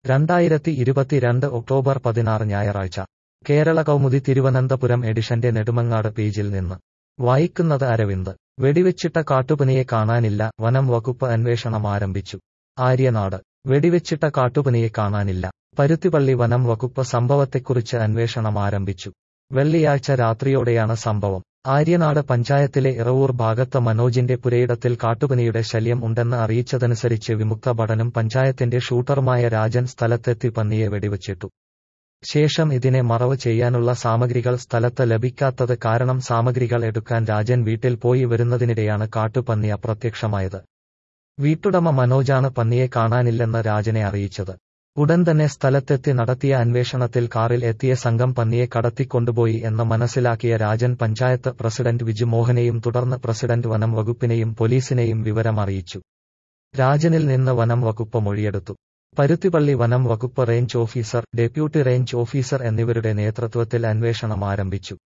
രണ്ടായിരത്തി ഇരുപത്തിരണ്ട് ഒക്ടോബർ പതിനാറ് ഞായറാഴ്ച കേരള കൗമുദി തിരുവനന്തപുരം എഡിഷന്റെ നെടുമങ്ങാട് പേജിൽ നിന്ന് വായിക്കുന്നത് അരവിന്ദ് വെടിവെച്ചിട്ട കാട്ടുപനിയെ കാണാനില്ല വനം വകുപ്പ് അന്വേഷണം ആരംഭിച്ചു ആര്യനാട് വെടിവെച്ചിട്ട കാട്ടുപനിയെ കാണാനില്ല പരുത്തിപ്പള്ളി വനം വകുപ്പ് സംഭവത്തെക്കുറിച്ച് അന്വേഷണം ആരംഭിച്ചു വെള്ളിയാഴ്ച രാത്രിയോടെയാണ് സംഭവം ആര്യനാട് പഞ്ചായത്തിലെ ഇറവൂർ ഭാഗത്ത് മനോജിന്റെ പുരയിടത്തിൽ കാട്ടുപനിയുടെ ശല്യം ഉണ്ടെന്ന് അറിയിച്ചതനുസരിച്ച് വിമുക്ത ഭടനും പഞ്ചായത്തിന്റെ ഷൂട്ടറുമായ രാജൻ സ്ഥലത്തെത്തി പന്നിയെ വെടിവച്ചിട്ടു ശേഷം ഇതിനെ മറവ് ചെയ്യാനുള്ള സാമഗ്രികൾ സ്ഥലത്ത് ലഭിക്കാത്തത് കാരണം സാമഗ്രികൾ എടുക്കാൻ രാജൻ വീട്ടിൽ പോയി വരുന്നതിനിടെയാണ് കാട്ടുപന്നി അപ്രത്യക്ഷമായത് വീട്ടുടമ മനോജാണ് പന്നിയെ കാണാനില്ലെന്ന് രാജനെ അറിയിച്ചത് ഉടൻ തന്നെ സ്ഥലത്തെത്തി നടത്തിയ അന്വേഷണത്തിൽ കാറിൽ എത്തിയ സംഘം പന്നിയെ കടത്തിക്കൊണ്ടുപോയി എന്ന് മനസ്സിലാക്കിയ രാജൻ പഞ്ചായത്ത് പ്രസിഡന്റ് വിജുമോഹനെയും തുടർന്ന് പ്രസിഡന്റ് വനം വകുപ്പിനെയും പോലീസിനെയും വിവരമറിയിച്ചു രാജനിൽ നിന്ന് വനം വകുപ്പ് മൊഴിയെടുത്തു പരുത്തിപ്പള്ളി വനം വകുപ്പ് range officer deputy range officer എന്നിവരുടെ നേതൃത്വത്തിൽ അന്വേഷണം ആരംഭിച്ചു